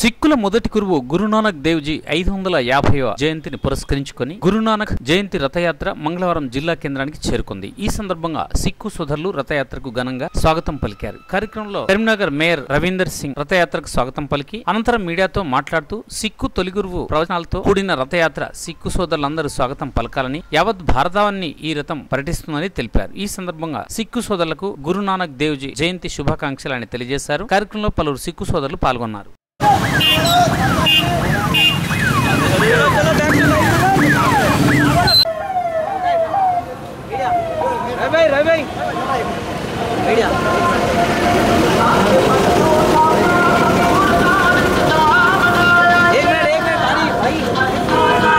సిక్కుల మొదటి గురువు గురునానక్ దేవ్జీ ఐదు వందల యాభైవ జయంతిని పురస్కరించుకొని గురునానక్ జయంతి రథయాత్ర మంగళవారం జిల్లా కేంద్రానికి చేరుకుంది ఈ సందర్భంగా సిక్కు సోదరులు రథయాత్రకు ఘనంగా స్వాగతం పలికారు కార్యక్రమంలో కరీంనగర్ మేయర్ రవీందర్ సింగ్ రథయాత్రకు స్వాగతం పలికి అనంతరం మీడియాతో మాట్లాడుతూ సిక్కు తొలి గురువు ప్రవచనాలతో కూడిన రథయాత్ర సిక్కు సోదరులందరూ స్వాగతం పలకాలని యావత్ భారతావన్ని ఈ రథం పర్యటిస్తుందని తెలిపారు ఈ సందర్భంగా సిక్కు సోదరులకు గురునానక్ దేవ్జీ జయంతి శుభాకాంక్షలని తెలియజేశారు కార్యక్రమంలో పలువురు సిక్కు సోదరులు పాల్గొన్నారు रवि रवि भैया एक मिनट एक मिनट भाई भाई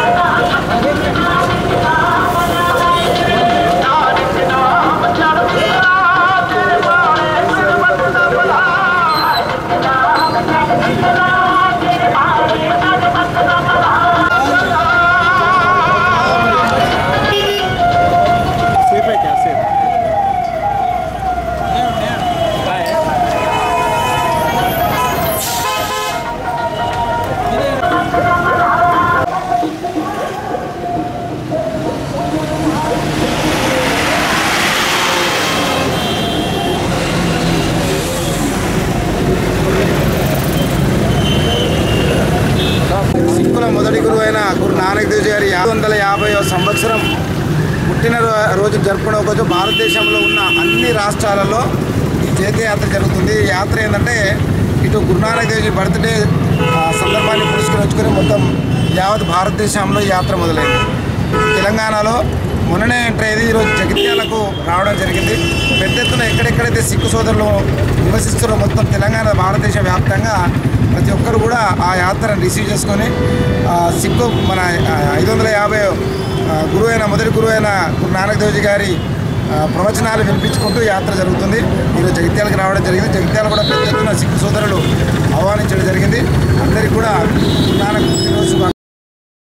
सेफ है क्या सेफ సిక్కుల మొదటి గురువు అయిన గురు నానక్ దేవ్ గారి యాభై వందల యాభై సంవత్సరం పుట్టిన రో- రోజు జరుపుకునే రోజు భారతదేశంలో ఉన్న అన్ని రాష్ట్రాలలో ఈ జైత్యయాత్ర జరుగుతుంది ఈ యాత్ర ఏంటంటే ఇటు గురునానక్ దేవ్జీ బర్త్డే ఆ, సందర్భాన్ని పురస్కరించుకొని మొత్తం యావత్ భారతదేశంలో ఈ యాత్ర మొదలైంది తెలంగాణలో మొన్ననే ఎంటర్ అయ్యేది ఈరోజు జగిత్యాలకు రావడం జరిగింది పెద్ద ఎత్తున ఎక్కడెక్కడైతే సిక్కు సోదరులు నివసిస్తున్నారో మొత్తం తెలంగాణ భారతదేశ వ్యాప్తంగా ప్రతి ఒక్కరు కూడా ఆ యాత్రను రిసీవ్ చేసుకొని ఆ, సిక్కు మన ఐదు వందల యాభై గురువు అయిన మొదటి గురువు అయిన గురు నానక్ దేవ్జీ గారి ఆ, ప్రవచనాలు వినిపించుకుంటూ యాత్ర జరుగుతుంది ఈరోజు జగిత్యాలకు రావడం జరిగింది జగిత్యాల కూడా పెద్ద ఎత్తున సిక్కు సోదరులు